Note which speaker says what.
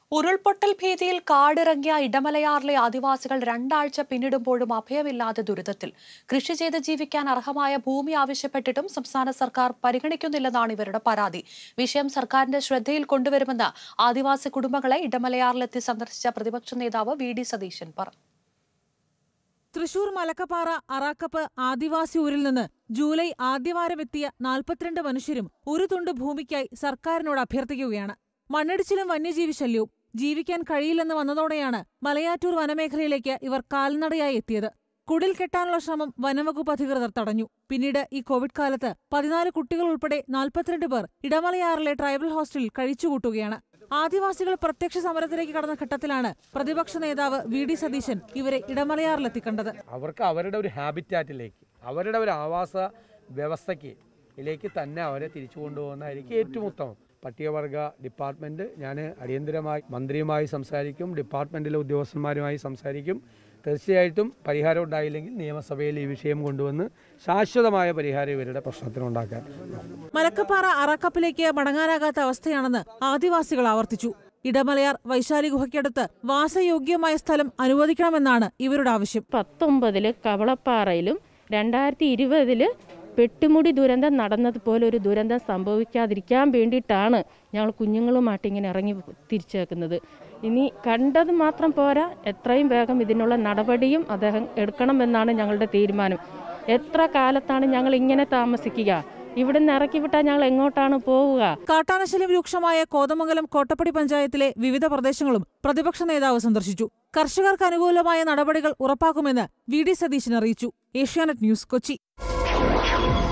Speaker 1: ഉരുൾപൊട്ടൽ ഭീതിയിൽ കാടിറങ്ങിയ ഇടമലയാറിലെ ആദിവാസികൾ രണ്ടാഴ്ച പിന്നിടുമ്പോഴും അഭയമില്ലാതെ ദുരിതത്തിൽ കൃഷി ചെയ്ത് ജീവിക്കാൻ അർഹമായ ഭൂമി ആവശ്യപ്പെട്ടിട്ടും സംസ്ഥാന സർക്കാർ പരിഗണിക്കുന്നില്ലെന്നാണ് ഇവരുടെ പരാതി വിഷയം സർക്കാരിന്റെ ശ്രദ്ധയിൽ കൊണ്ടുവരുമെന്ന് ആദിവാസി കുടുംബങ്ങളെ ഇടമലയാറിലെത്തി സന്ദർശിച്ച പ്രതിപക്ഷ നേതാവ് വി ഡി സതീശൻ പറഞ്ഞു
Speaker 2: തൃശൂർ മലക്കപ്പാറ അറാക്കപ്പ് ആദിവാസി ഊരിൽ നിന്ന് ജൂലൈ ആദ്യവാരമെത്തിയ നാൽപ്പത്തിരണ്ട് മനുഷ്യരും ഒരു തുണ്ട് ഭൂമിക്കായി സർക്കാരിനോട് അഭ്യർത്ഥിക്കുകയാണ് മണ്ണിടിച്ചിലും വന്യജീവി ശല്യവും ജീവിക്കാൻ കഴിയില്ലെന്ന് വന്നതോടെയാണ് മലയാറ്റൂർ വനമേഖലയിലേക്ക് ഇവർ കാൽനടയായി എത്തിയത് കുടിൽ കെട്ടാനുള്ള ശ്രമം വനംവകുപ്പ് അധികൃതർ തടഞ്ഞു പിന്നീട് ഈ കോവിഡ് കാലത്ത് പതിനാല് കുട്ടികൾ ഉൾപ്പെടെ നാൽപ്പത്തിരണ്ട് പേർ ഇടമലയാറിലെ ട്രൈബൽ ഹോസ്റ്റലിൽ കഴിച്ചുകൂട്ടുകയാണ് ആദിവാസികൾ പ്രത്യക്ഷ സമരത്തിലേക്ക് കടന്ന ഘട്ടത്തിലാണ് പ്രതിപക്ഷ നേതാവ് വി ഡി സതീശൻ ഇവരെ ഇടമലയാറിലെത്തിക്കണ്ടത്
Speaker 3: അവർക്ക് അവരുടെ ഒരു ഹാബിറ്റാറ്റിലേക്ക് അവരുടെ ഒരു ആവാസ വ്യവസ്ഥയ്ക്ക് ിലേക്ക് തന്നെ അവരെ തിരിച്ചു കൊണ്ടുപോകുന്നതായിരിക്കും ഏറ്റവും ഉത്തമം പട്ടികവർഗ ഡിപ്പാർട്ട്മെൻറ്റ് ഞാൻ അടിയന്തരമായി മന്ത്രിയുമായി സംസാരിക്കും ഡിപ്പാർട്ട്മെൻറ്റിലെ ഉദ്യോഗസ്ഥന്മാരുമായി സംസാരിക്കും തീർച്ചയായിട്ടും പരിഹാരം ഉണ്ടായില്ലെങ്കിൽ നിയമസഭയിൽ ഈ വിഷയം കൊണ്ടുവന്ന് ശാശ്വതമായ പരിഹാരം ഇവരുടെ പ്രശ്നത്തിനുണ്ടാക്കാൻ
Speaker 2: മലക്കപ്പാറ അറക്കപ്പിലേക്ക് മടങ്ങാനാകാത്ത അവസ്ഥയാണെന്ന് ആദിവാസികൾ ആവർത്തിച്ചു ഇടമലയാർ വൈശാലി ഗുഹയ്ക്കടുത്ത് വാസയോഗ്യമായ സ്ഥലം അനുവദിക്കണമെന്നാണ് ഇവരുടെ ആവശ്യം
Speaker 4: പത്തൊമ്പതില് കവളപ്പാറയിലും രണ്ടായിരത്തി ഇരുപതില് പെട്ടുമുടി ദുരന്തം നടന്നതുപോലെ ഒരു ദുരന്തം സംഭവിക്കാതിരിക്കാൻ വേണ്ടിയിട്ടാണ് ഞങ്ങൾ കുഞ്ഞുങ്ങളുമായിട്ട് ഇങ്ങനെ ഇറങ്ങി തിരിച്ചേക്കുന്നത് ഇനി കണ്ടത് മാത്രം പോരാ എത്രയും വേഗം ഇതിനുള്ള നടപടിയും അദ്ദേഹം എടുക്കണമെന്നാണ് ഞങ്ങളുടെ തീരുമാനം എത്ര കാലത്താണ് ഞങ്ങൾ ഇങ്ങനെ താമസിക്കുക ഇവിടുന്ന് ഇറക്കി വിട്ടാൽ ഞങ്ങൾ എങ്ങോട്ടാണ് പോവുക
Speaker 2: കാട്ടാനശല്യം രൂക്ഷമായ കോതമംഗലം കോട്ടപ്പടി പഞ്ചായത്തിലെ വിവിധ പ്രദേശങ്ങളും പ്രതിപക്ഷ നേതാവ് സന്ദർശിച്ചു കർഷകർക്ക് അനുകൂലമായ നടപടികൾ ഉറപ്പാക്കുമെന്ന് വി ഡി സതീശൻ അറിയിച്ചു ഏഷ്യാനെറ്റ് ന്യൂസ് കൊച്ചി